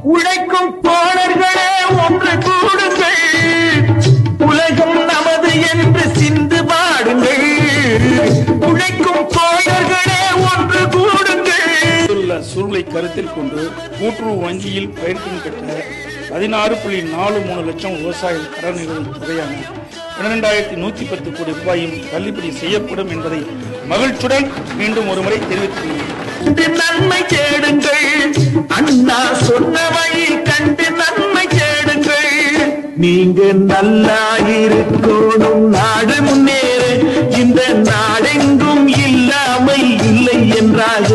உழைக்கும் தோழர்களே ஒன்று கூடுங்கள் உலகம் நமது என்று சிந்து பாடுங்கள் உழைக்கும் தோழர்களே ஒன்று கூடுங்கள் உள்ள சூழலை கருத்தில் கொண்டு கூட்டுறவு வங்கியில் பயிர்க்கடன் பெற்ற பதினாறு புள்ளி நாலு மூணு லட்சம் விவசாயிகள் கடன் நிறுவன தொகையான பன்னிரெண்டாயிரத்தி நூத்தி பத்து கோடி ரூபாயும் தள்ளுபடி செய்யப்படும் என்பதை மகிழ்ச்சியுடன் மீண்டும் ஒருமுறை தெரிவித்துள்ளேன் கண்டு நன்மை தேடுங்கள் அண்ணா சொன்ன வழி கண்டு நன்மை தேடுங்கள் நீங்க நல்லா இருக்கணும் நாடு முன்னேற இந்த நாடெங்கும் இல்லாமை இல்லை என்றாக